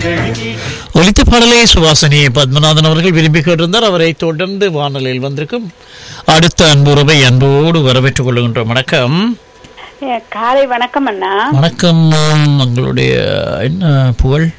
ஒலித்த பாடலை சுவாசினி பத்மநாதன் அவர்கள் விரும்பி கேட்டிருந்தார் அவரை தொடர்ந்து வானொலியில் வந்திருக்கும் அடுத்த அன்புறவை அன்போடு வரவேற்றுக் கொள்கின்றோம் வணக்கம் ஏ, காலை வணக்கம் அண்ணா வணக்கம் உங்களுடைய என்ன புகழ்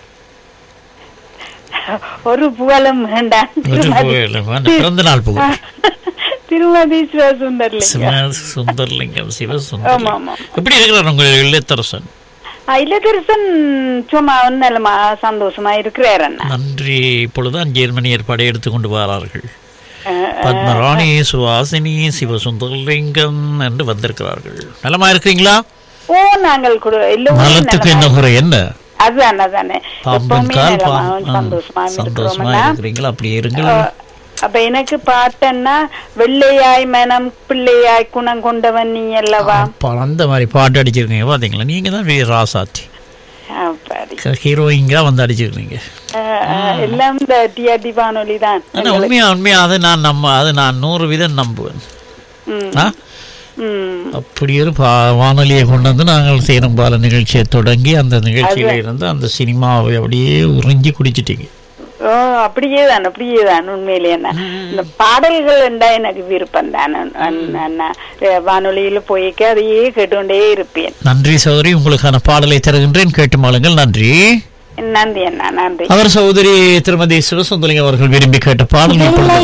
ஒரு புகழும் வேண்டாம் ஒரு திருமதி- புகழ் வேண்டாம். பிறந்த நாள் புகழ் திருமதி சிவசுந்தர்லிங்கம் சிவ சுந்தர்லிங்கம் ஆமா சிவசுந்தர் ஆமா எப்படி இருக்கிறார் உங்கள் இல்லத்தரசன் ஆ, இளவரசன் சும்மா நலமா சந்தோஷமா இருக்கிறார் அண்ணா நன்றி இப்பொழுதுதான் ஜெர்மனியர் படையெடுத்து கொண்டு வரார்கள் ஆ, பத்மராணி சுவாசினி சிவசுந்தரலிங்கம் என்று வந்திருக்கிறார்கள் நலமா இருக்கிறீங்களா ஓ நாங்கள் கூட எல்லோரும் நலத்துக்கு நலமா- என்ன குறை என்ன அதுதான் அதுதானே பாம்பன் எப்பவுமே கால் நலமா பா- ஆ, சந்தோஷமா சந்தோஷமா இருக்கிறோம் இருக்கிறீங்களா அப்படியே இருங்கள் அப்ப எனக்கு பாட்டன்னா வெள்ளையாய் மனம் பிள்ளையாய் குணம் கொண்டவன் நீ அல்லவா அப்பா, அந்த மாதிரி பாட்டு அடிச்சிருக்கீங்க பாத்தீங்களா நீங்க தான் வீர ராசாத்தி அப்படி ஹீரோயிங்கா வந்து அடிச்சிருக்கீங்க ஆ, ஆ, எல்லாம் இந்த டிஆர்டி வானொலி தான் ஆனா உண்மையா உண்மையா அதை நான் நம்ம அது நான் நூறு வீதம் நம்புவேன் ம், ஆ? ம். அப்படி ஒரு பா- வானொலியை கொண்டு வந்து நாங்கள் சேரும் பால நிகழ்ச்சியை தொடங்கி அந்த நிகழ்ச்சியில இருந்து அந்த சினிமாவை அப்படியே உறிஞ்சி குடிச்சிட்டீங்க ஓ அப்படியே தான் அப்படியே தான் உண்மையிலே என்ன இந்த பாடல்கள் என்றா எனக்கு விருப்பம் தான் அண்ணா வானொலியில போய்க்க அதையே கேட்டுக்கொண்டே இருப்பேன் நன்றி சௌதரி உங்களுக்கான பாடலை தருகின்றேன் கேட்டு மாளுங்கள் நன்றி நன்றி அண்ணா நன்றி அவர் சகோதரி திருமதி சிவசுந்தரிங்க அவர்கள் விரும்பி கேட்ட பாடல் இப்பொழுது